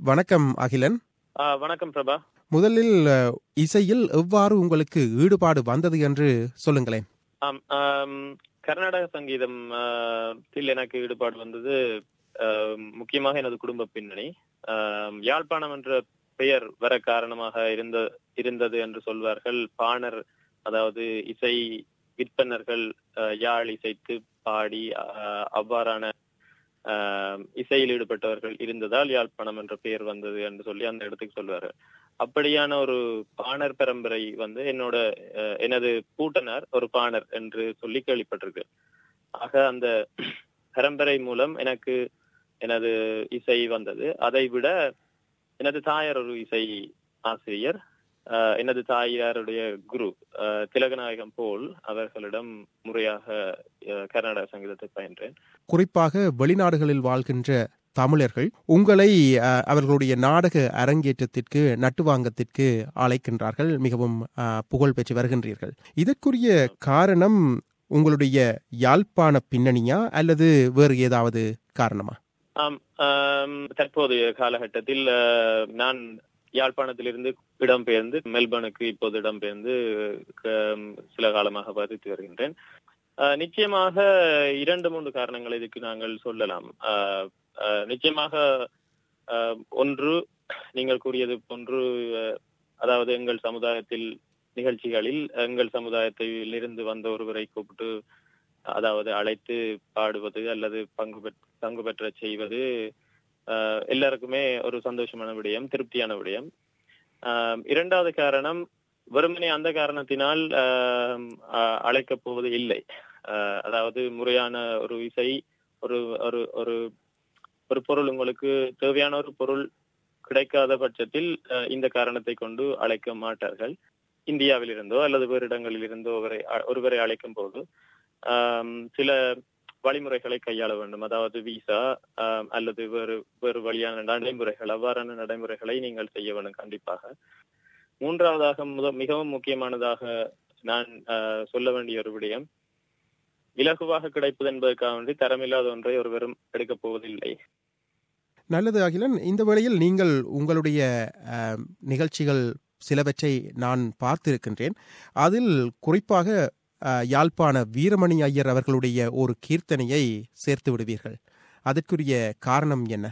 வணக்கம் அகிலன் ஆ, வணக்கம் பிரபா முதலில் அஹ், இசையில் எவ்வாறு உங்களுக்கு ஈடுபாடு வந்தது என்று சொல்லுங்களேன் ஆம், ஆம், கர்நாடக சங்கீதம் ஆ, தில் எனக்கு ஈடுபாடு வந்தது ஆ, முக்கியமாக எனது குடும்ப பின்னணி ஆம், யாழ்ப்பாணம் என்ற பெயர் வர காரணமாக இருந்த இருந்தது என்று சொல்வார்கள் பாணர் அதாவது இசை விற்பனர்கள் ஆ, யாழ் இசைத்து பாடி ஆ, அவ்வாறான ஆ, இசையில் ஈடுபட்டவர்கள் இருந்ததால் யாழ்ப்பாணம் என்ற பெயர் வந்தது என்று சொல்லி அந்த இடத்துக்கு சொல்வார்கள் அப்படியான ஒரு பாணர் பரம்பரை வந்து என்னோட அஹ், எனது பூட்டனார் ஒரு பாணர் என்று சொல்லி கேள்விப்பட்டிருக்கு ஆக அந்த பரம்பரை மூலம் எனக்கு எனது இசை வந்தது அதை விட எனது தாயார் ஒரு இசை ஆசிரியர் அஹ், எனது தாயாருடைய குரு அஹ், திலகநாயகம் போல் அவர்களிடம் முறையாக அஹ், கர்நாடக சங்கீதத்தை பயின்றேன் குறிப்பாக வெளிநாடுகளில் வாழ்கின்ற தமிழர்கள் உங்களை அஹ், அவர்களுடைய நாடக அரங்கேற்றத்திற்கு நட்டுவாங்கத்திற்கு அழைக்கின்றார்கள் மிகவும் அஹ், புகழ் பெற்று வருகின்றீர்கள் இதற்குரிய காரணம் உங்களுடைய யாழ்ப்பாண பின்னணியா அல்லது வேறு ஏதாவது காரணமா ஆம் ஆம், தற்போதைய காலகட்டத்தில் அஹ், நான் யாழ்ப்பாணத்திலிருந்து இடம்பெயர்ந்து மெல்பர்னுக்கு இப்போது இடம்பெயர்ந்து க- சில காலமாக வசித்து வருகின்றேன் அஹ், நிச்சயமாக இரண்டு மூன்று காரணங்கள் இதுக்கு நாங்கள் சொல்லலாம் அஹ், அஹ், நிச்சயமாக அஹ், ஒன்று நீங்கள் கூறியது போன்று அஹ், அதாவது எங்கள் சமுதாயத்தில் நிகழ்ச்சிகளில் எங்கள் சமுதாயத்தில் இருந்து வந்த ஒருவரை கூப்பிட்டு அதாவது அழைத்து பாடுவது அல்லது பங்கு பெற் பங்கு பெற்ற செய்வது ஆஹ், எல்லாருக்குமே ஒரு சந்தோஷமான விடயம் திருப்தியான விடயம் ஆஹ், இரண்டாவது காரணம் வெறுமனே அந்த காரணத்தினால் ஆஹ், ஆஹ், அழைக்கப் போவது இல்லை ஆஹ், அதாவது முறையான ஒரு இசை ஒரு ஒரு ஒரு ஒரு பொருள் உங்களுக்கு தேவையான ஒரு பொருள் கிடைக்காத பட்சத்தில் ஆஹ், இந்த காரணத்தை கொண்டு அழைக்க மாட்டார்கள் இந்தியாவில் இருந்தோ அல்லது வேறு இடங்களில் இருந்தோ ஒருவரை ஒருவரை அழைக்கும் போது ஆம், சில வழிமுறைகளை கையாள வேண்டும் அதாவது விசா ஆம், அல்லது வேறு வேறு வழியான நடைமுறைகள் அவ்வாறான நடைமுறைகளை நீங்கள் செய்ய வேண்டும் கண்டிப்பாக மூன்றாவதாக முத மிகவும் முக்கியமானதாக நான் ஆ, சொல்ல வேண்டிய ஒரு விடயம் இலகுவாக கிடைப்பது என்பதற்காக வேண்டி தரமில்லாத ஒன்றை ஒருவரும் எடுக்கப் போவதில்லை நல்லது அகிலன் இந்த வேளையில் நீங்கள் உங்களுடைய அஹ், நிகழ்ச்சிகள் சிலவற்றை நான் பார்த்திருக்கின்றேன் அதில் குறிப்பாக அஹ், யாழ்ப்பாண வீரமணி ஐயர் அவர்களுடைய ஒரு கீர்த்தனையை சேர்த்து விடுவீர்கள் அதற்குரிய காரணம் என்ன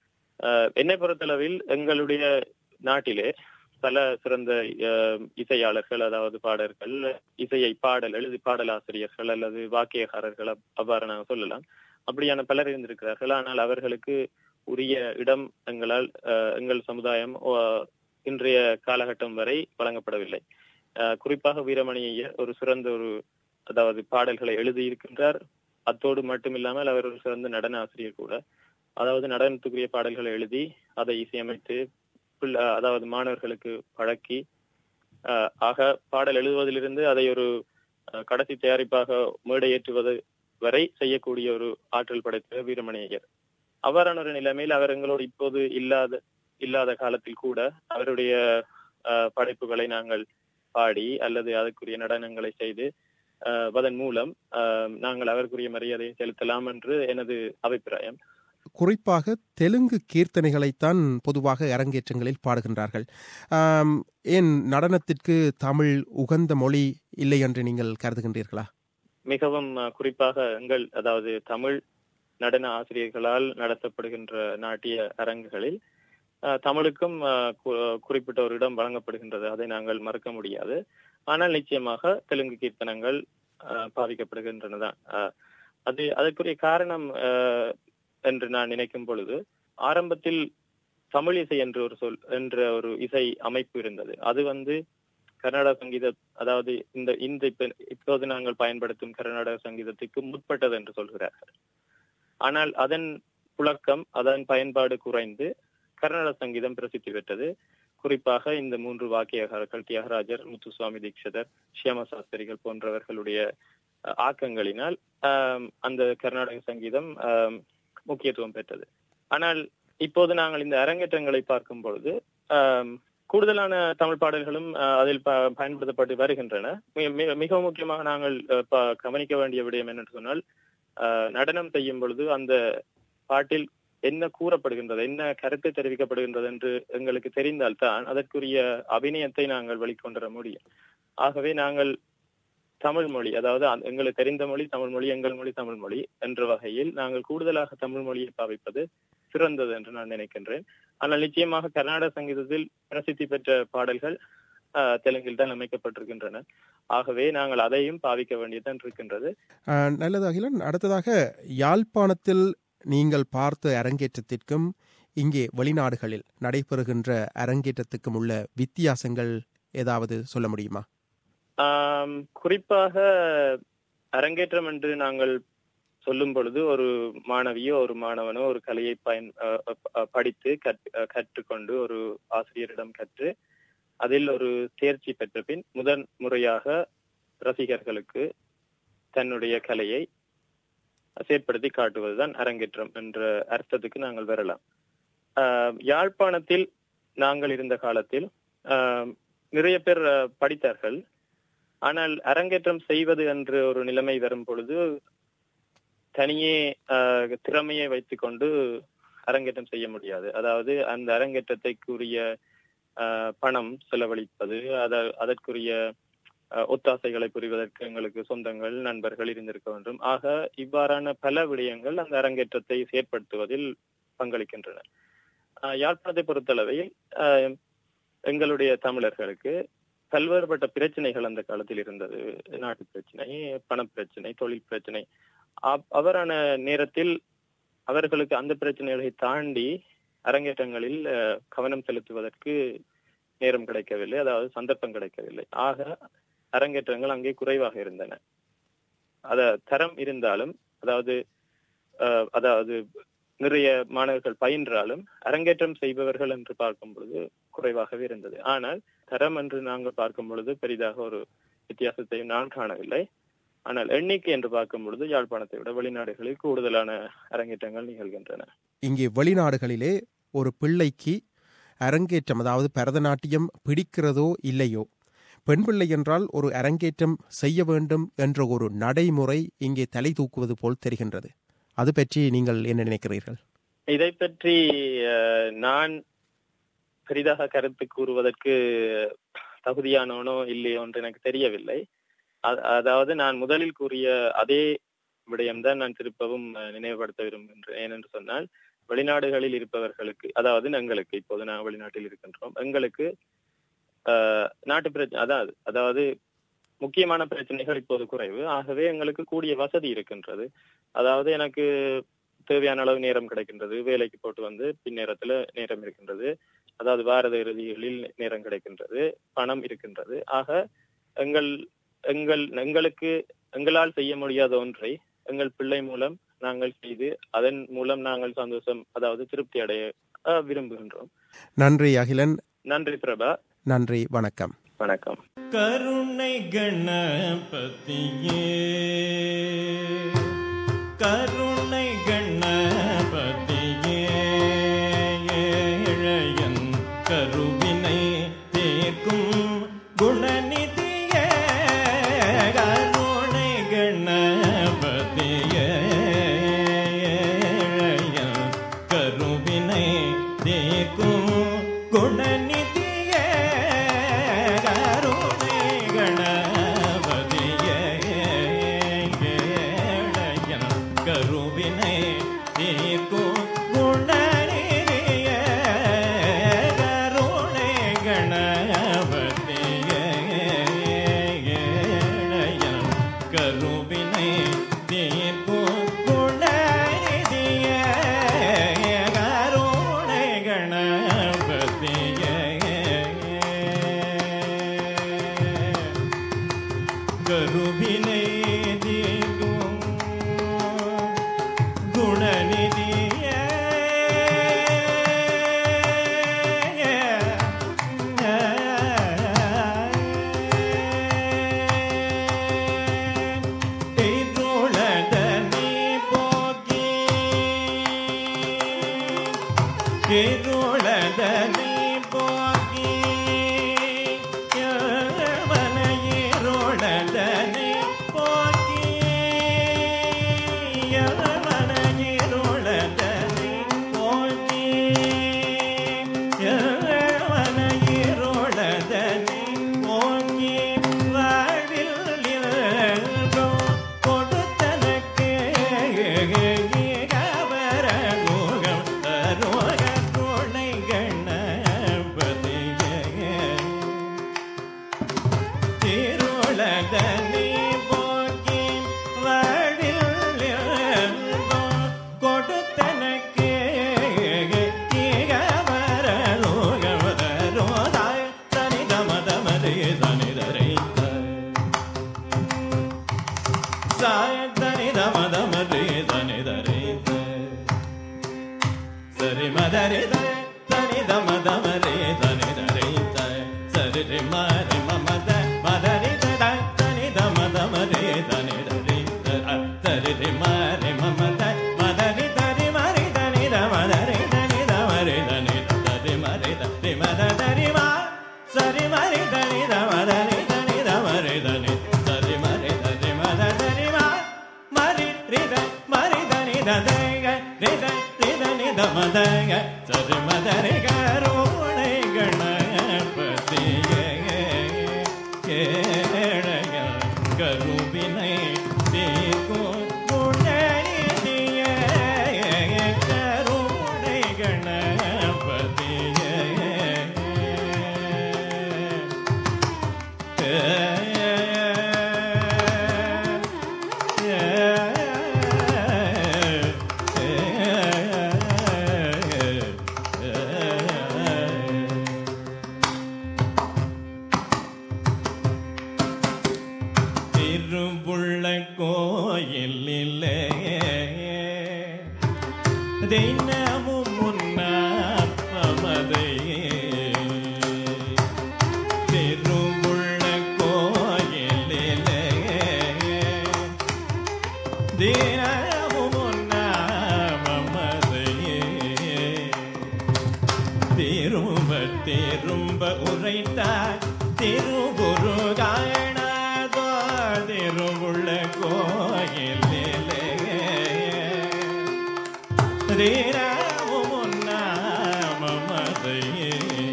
ஆஹ், என்னை பொறுத்தளவில் எங்களுடைய நாட்டிலே பல சிறந்த ஆஹ், இசையாளர்கள் அதாவது பாடல்கள் இசையை பாடல் எழுதி பாடலாசிரியர்கள் அல்லது வாக்கியகாரர்கள் அவ்- அவ்வாறு நாங்கள் சொல்லலாம் அப்படியான பலர் இருந்திருக்கிறார்கள் ஆனால் அவர்களுக்கு உரிய இடம் எங்களால் ஆஹ், எங்கள் சமுதாயம் ஆஹ், இன்றைய காலகட்டம் வரை வழங்கப்படவில்லை ஆஹ், குறிப்பாக வீரமணி ஐயர் ஒரு சிறந்த ஒரு அதாவது பாடல்களை எழுதியிருக்கின்றார் அத்தோடு மட்டுமில்லாமல் அவர் ஒரு சிறந்த நடன ஆசிரியர் கூட அதாவது நடனத்துக்குரிய பாடல்களை எழுதி அதை இசையமைத்து பிள்ள- அதாவது மாணவர்களுக்கு பழக்கி ஆஹ், ஆக பாடல் எழுதுவதிலிருந்து அதை ஒரு ஆஹ், கடைசி தயாரிப்பாக மேடையேற்றுவது வரை செய்யக்கூடிய ஒரு ஆற்றல் படைத்த வீரமணி ஐயர் அவ்வாறான ஒரு நிலைமையில் அவர் எங்களோடு இப்போது இல்லாத இல்லாத காலத்தில் கூட அவருடைய ஆஹ், படைப்புகளை நாங்கள் பாடி அல்லது அதற்குரிய நடனங்களை செய்து ஆஹ், அதன் மூலம் ஆஹ், நாங்கள் அவருக்குரிய மரியாதையை செலுத்தலாம் என்று எனது அபிப்பிராயம் குறிப்பாக தெலுங்கு கீர்த்தனைகளைத்தான் பொதுவாக அரங்கேற்றங்களில் பாடுகின்றார்கள் ஆம், ஏன் நடனத்திற்கு தமிழ் உகந்த மொழி இல்லை என்று நீங்கள் கருதுகின்றீர்களா மிகவும் அஹ், குறிப்பாக எங்கள் அதாவது தமிழ் நடன ஆசிரியர்களால் நடத்தப்படுகின்ற நாட்டிய அரங்குகளில் அஹ், தமிழுக்கும் அஹ், கு- குறிப்பிட்ட ஒரு இடம் வழங்கப்படுகின்றது அதை நாங்கள் மறுக்க முடியாது ஆனால் நிச்சயமாக தெலுங்கு கீர்த்தனங்கள் அஹ், பாதிக்கப்படுகின்றன தான் அஹ், அது அதற்குரிய காரணம் அஹ், என்று நான் நினைக்கும் பொழுது ஆரம்பத்தில் தமிழ் இசை என்று ஒரு சொல் என்ற ஒரு இசை அமைப்பு இருந்தது அது வந்து கர்நாடக சங்கீத அதாவது இந்த இந்த இப்ப- இப்போது நாங்கள் பயன்படுத்தும் கர்நாடக சங்கீதத்துக்கு முற்பட்டது என்று சொல்கிறார்கள் ஆனால் அதன் புழக்கம் அதன் பயன்பாடு குறைந்து கர்நாடக சங்கீதம் பிரசித்தி பெற்றது குறிப்பாக இந்த மூன்று வாக்கியகாரர்கள் தியாகராஜர் முத்துசுவாமி தீட்சிதர் சியாம சாஸ்திரிகள் போன்றவர்களுடைய அஹ், ஆக்கங்களினால் ஆம், அந்த கர்நாடக சங்கீதம் ஆம், முக்கியத்துவம் பெற்றது ஆனால் இப்போது நாங்கள் இந்த அரங்கேற்றங்களை பார்க்கும் பொழுது ஆம், கூடுதலான தமிழ் பாடல்களும் அஹ், அதில் ப- பயன்படுத்தப்பட்டு வருகின்றன மிக- மிக- மிக முக்கியமாக நாங்கள் அஹ், ப- கவனிக்க வேண்டிய விடயம் என்னென்று சொன்னால் அஹ், நடனம் செய்யும் பொழுது அந்த பாட்டில் என்ன கூறப்படுகின்றது என்ன கருத்து தெரிவிக்கப்படுகின்றது என்று எங்களுக்கு தெரிந்தால்தான் அதற்குரிய அபிநயத்தை நாங்கள் வெளிக்கொண்டு வர முடியும் ஆகவே நாங்கள் தமிழ் மொழி அதாவது அந்த- எங்களுக்கு தெரிந்த மொழி தமிழ் மொழி எங்கள் மொழி தமிழ் மொழி என்ற வகையில் நாங்கள் கூடுதலாக தமிழ் மொழியை பாவிப்பது சிறந்தது என்று நான் நினைக்கின்றேன் ஆனால் நிச்சயமாக கர்நாடக சங்கீதத்தில் பிரசித்தி பெற்ற பாடல்கள் ஆஹ், தெலுங்கில் தான் அமைக்கப்பட்டிருக்கின்றன ஆகவே நாங்கள் அதையும் பாவிக்க வேண்டியதுதான் இருக்கின்றது அஹ், நல்லது அகிலன் அடுத்ததாக யாழ்ப்பாணத்தில் நீங்கள் பார்த்த அரங்கேற்றத்திற்கும் இங்கே வெளிநாடுகளில் நடைபெறுகின்ற அரங்கேற்றத்துக்கும் உள்ள வித்தியாசங்கள் ஏதாவது சொல்ல முடியுமா ஆம், குறிப்பாக அரங்கேற்றம் என்று நாங்கள் சொல்லும் பொழுது ஒரு மாணவியோ ஒரு மாணவனோ ஒரு கலையை பயன் அஹ், அஹ், படித்து கற்- அஹ், கற்றுக்கொண்டு ஒரு ஆசிரியரிடம் கற்று அதில் ஒரு தேர்ச்சி பெற்ற பின் முதன் முறையாக ரசிகர்களுக்கு தன்னுடைய கலையை செயற்படுத்தி காட்டுவதுதான் அரங்கேற்றம் என்ற அர்த்தத்துக்கு நாங்கள் வரலாம் ஆஹ், யாழ்ப்பாணத்தில் நாங்கள் இருந்த காலத்தில் ஆஹ், நிறைய பேர் அஹ், படித்தார்கள் ஆனால் அரங்கேற்றம் செய்வது என்று ஒரு நிலைமை வரும் பொழுது தனியே ஆஹ், திறமையை வைத்துக்கொண்டு அரங்கேற்றம் செய்ய முடியாது அதாவது அந்த அரங்கேற்றத்தைக்குரிய ஆஹ், பணம் செலவழிப்பது அத அதற்குரிய ஆஹ், ஒத்தாசைகளை புரிவதற்கு எங்களுக்கு சொந்தங்கள் நண்பர்கள் இருந்திருக்க வேண்டும் ஆக இவ்வாறான பல விடயங்கள் அந்த அரங்கேற்றத்தை செயற்படுத்துவதில் பங்களிக்கின்றன ஆஹ், யாழ்ப்பாணத்தை பொறுத்தளவில் ஆஹ், எங்களுடைய தமிழர்களுக்கு பல்வேறுபட்ட பிரச்சனைகள் அந்த காலத்தில் இருந்தது நாட்டு பிரச்சனை பணப்பிரச்சனை தொழில் பிரச்சனை அப்- அவரான நேரத்தில் அவர்களுக்கு அந்த பிரச்சனைகளை தாண்டி அரங்கேற்றங்களில் அஹ், கவனம் செலுத்துவதற்கு நேரம் கிடைக்கவில்லை அதாவது சந்தர்ப்பம் கிடைக்கவில்லை ஆக அரங்கேற்றங்கள் அங்கே குறைவாக இருந்தன அத தரம் இருந்தாலும் அதாவது அஹ், அதாவது நிறைய மாணவர்கள் பயின்றாலும் அரங்கேற்றம் செய்பவர்கள் என்று பார்க்கும் பொழுது குறைவாகவே இருந்தது ஆனால் தரம் என்று நாங்கள் பார்க்கும் பொழுது பெரிதாக ஒரு வித்தியாசத்தை நான் காணவில்லை ஆனால் எண்ணிக்கை என்று பார்க்கும் பொழுது யாழ்ப்பாணத்தை விட வெளிநாடுகளில் கூடுதலான அரங்கேற்றங்கள் நிகழ்கின்றன இங்கே வெளிநாடுகளிலே ஒரு பிள்ளைக்கு அரங்கேற்றம் அதாவது பரதநாட்டியம் பிடிக்கிறதோ இல்லையோ பெண் பிள்ளை என்றால் ஒரு அரங்கேற்றம் செய்ய வேண்டும் என்ற ஒரு நடைமுறை இங்கே தலை தூக்குவது போல் தெரிகின்றது அது பற்றி நீங்கள் என்ன நினைக்கிறீர்கள் இதை பற்றி அஹ், நான் பெரிதாக கருத்து கூறுவதற்கு தகுதியானவனோ இல்லையோ என்று எனக்கு தெரியவில்லை அ- அதாவது நான் முதலில் கூறிய அதே விடயம்தான் நான் திருப்பவும் அஹ், நினைவுபடுத்த விரும்புகின்றேன் ஏனென்று சொன்னால் வெளிநாடுகளில் இருப்பவர்களுக்கு அதாவது எங்களுக்கு இப்போது நாங்கள் வெளிநாட்டில் இருக்கின்றோம் எங்களுக்கு அஹ், நாட்டு பிரச்சனை அதாவது அதாவது முக்கியமான பிரச்சனைகள் இப்போது குறைவு ஆகவே எங்களுக்கு கூடிய வசதி இருக்கின்றது அதாவது எனக்கு தேவையான அளவு நேரம் கிடைக்கின்றது வேலைக்கு போட்டு வந்து பின்னேரத்துல நேரம் இருக்கின்றது அதாவது வாரத இறுதிகளில் நேரம் கிடைக்கின்றது பணம் இருக்கின்றது ஆக எங்கள் எங்கள் எங்களுக்கு எங்களால் செய்ய முடியாத ஒன்றை எங்கள் பிள்ளை மூலம் நாங்கள் செய்து அதன் மூலம் நாங்கள் சந்தோஷம் அதாவது திருப்தி அடைய அஹ், விரும்புகின்றோம் நன்றி அகிலன் நன்றி பிரபா நன்றி வணக்கம் வணக்கம் கருணை கணபதியே கருணை கணபதியே ஏழையன் கருவினை தீர்க்கும் குணநிதியே கருணை கணபதியே ஏழையன் கருவினை தீர்க்கும் குணநிதியே கருணை கணபதியே ஏழையன் கருவினை தீர்க்கும் குணநிதியே கருணை கணபதியே ஏழையன் கருவினை தீர்க்கும் குணநிதியே கருணை கணபதியே கருவினை தீர்க்கும் குணநிதியே இருளதனி போக்கி இருளதனி போக்கி யமன இருளதனி போக்கி யமன இருளதனி மத தரி மா சரி மரி தனி த மத நி தனி த மரி தனி சரி மரி தரி மத தரி மா மரி ரி த மரி தனி த தக ரி த ரி த நி த மத க சரி மத ரி கருணை கணபதியே கேளைய கருவினை தீர்க்கும் குணநிதிய கருணை கணபதியே திருவுள்ள கோயிலிலே தினமும் முன்னமதை திருவுள்ள கோயிலிலே தினமும் முன்னமதை திரும்ப திரும்ப உரைத்தார் திருகுரு காணாதோ திருவுள்ள கோயிலிலே தீரமும் உன்னாமதையே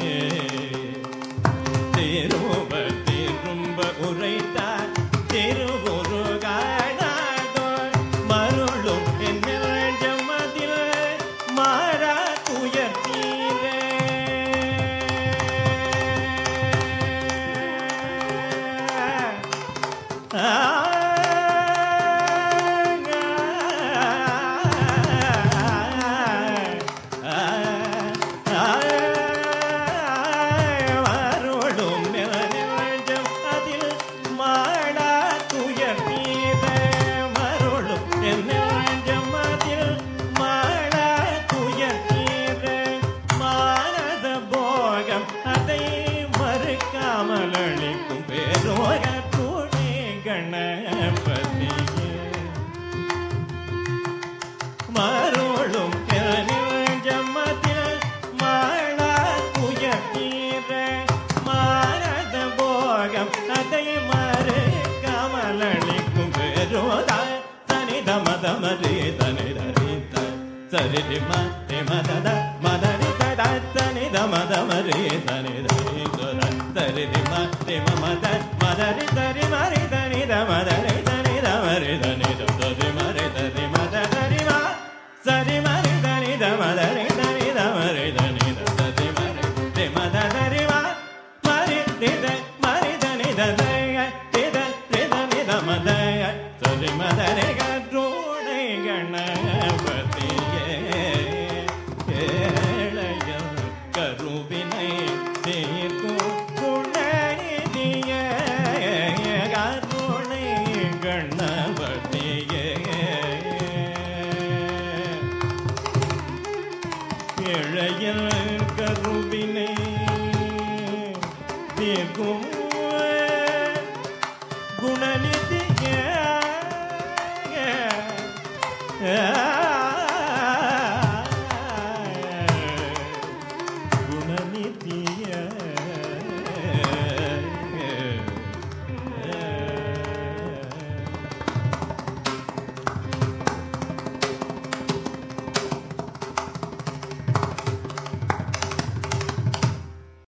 திரும்ப திரும்ப உரைத்தார் திருகுரு காணாதோ மருளும் என் ஜமதில் மாறா துயர் தீரே மருளும் நெஞ்சம் அதில் மாடா துயர் தீர மருளும் நெஞ்சம் அதில் மாடா துயர் தீர மானத போகம் அதை மறுக்காமல் அளிக்கும் பேரோக துணை கணபதியே மருளும் ஜமத்தில் மாளா துயத்தீர மாரத போகம் அதை மறு கமலளிக்கும் பெருதா தனி தம தமரி தனி தரித்த சரி மதி மதத மதரி தத தனி தம தமரி தனி தரி சரி மதி மத மதரி தரி மரி தனி தமதரி தனி தமரி தனி தரி மரி தரி மத தரி மா சரி மரி தனி தமதரி தனி தமரி தனி தரி மரி தி மத தரி மா மரி தித மரி தனி ததய தித தித நித மதய சரி மதரி கற்றுணை கணபதியே ஏழைய கருவினை தீர்க்கும் குணநிதிய கருணை கணபதியே இளைய கருவினை தீர்க்கும்